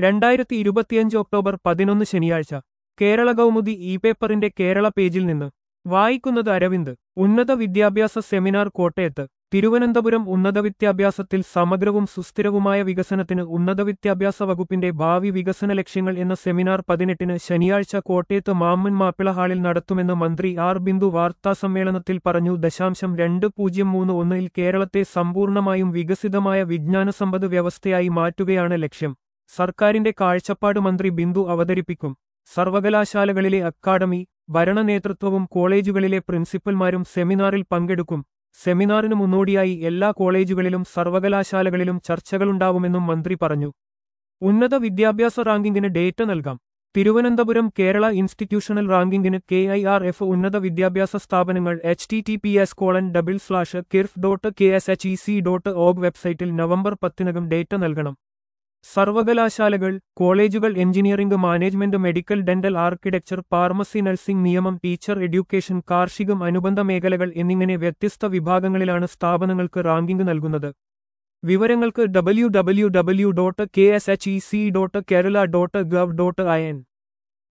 രണ്ടായിരത്തി ഇരുപത്തിയഞ്ച് ഒക്ടോബർ പതിനൊന്ന് ശനിയാഴ്ച കേരള കൗമുദി ഇ പേപ്പറിന്റെ കേരള പേജിൽ നിന്ന് വായിക്കുന്നത് അരവിന്ദ് ഉന്നത വിദ്യാഭ്യാസ സെമിനാർ കോട്ടയത്ത് തിരുവനന്തപുരം ഉന്നത വിദ്യാഭ്യാസത്തിൽ സമഗ്രവും സുസ്ഥിരവുമായ വികസനത്തിന് ഉന്നത വിദ്യാഭ്യാസ വകുപ്പിന്റെ ഭാവി വികസന ലക്ഷ്യങ്ങൾ എന്ന സെമിനാർ പതിനെട്ടിന് ശനിയാഴ്ച കോട്ടയത്ത് മാമ്മൻ മാപ്പിള ഹാളിൽ നടത്തുമെന്ന് മന്ത്രി ആർ ബിന്ദു വാർത്താസമ്മേളനത്തിൽ പറഞ്ഞു ദശാംശം രണ്ട് പൂജ്യം മൂന്ന് ഒന്നിൽ കേരളത്തെ സമ്പൂർണമായും വികസിതമായ വിജ്ഞാനസമ്പദ് വ്യവസ്ഥയായി മാറ്റുകയാണ് ലക്ഷ്യം സർക്കാരിന്റെ കാഴ്ചപ്പാട് മന്ത്രി ബിന്ദു അവതരിപ്പിക്കും സർവകലാശാലകളിലെ അക്കാദമി ഭരണനേതൃത്വവും കോളേജുകളിലെ പ്രിൻസിപ്പൽമാരും സെമിനാറിൽ പങ്കെടുക്കും സെമിനാറിന് മുന്നോടിയായി എല്ലാ കോളേജുകളിലും സർവകലാശാലകളിലും ചർച്ചകളുണ്ടാവുമെന്നും മന്ത്രി പറഞ്ഞു ഉന്നത വിദ്യാഭ്യാസ റാങ്കിങ്ങിന് ഡേറ്റ നൽകാം തിരുവനന്തപുരം കേരള ഇൻസ്റ്റിറ്റ്യൂഷണൽ റാങ്കിങ്ങിന് കെ ഐ ആർ എഫ് ഉന്നത വിദ്യാഭ്യാസ സ്ഥാപനങ്ങൾ H T T P S colon double slash kirf dot K S H E C dot org വെബ്സൈറ്റിൽ നവംബർ പത്തിനകം ഡേറ്റ നൽകണം സർവകലാശാലകൾ കോളേജുകൾ engineering management medical dental architecture pharmacy nursing നിയമം ടീച്ചർ എഡ്യൂക്കേഷൻ കാർഷികം അനുബന്ധ മേഖലകൾ എന്നിങ്ങനെ വ്യത്യസ്ത വിഭാഗങ്ങളിലാണ് സ്ഥാപനങ്ങൾക്ക് റാങ്കിംഗ് നൽകുന്നത് വിവരങ്ങൾക്ക് W W W dot K S H E C dot Kerala dot gov dot I N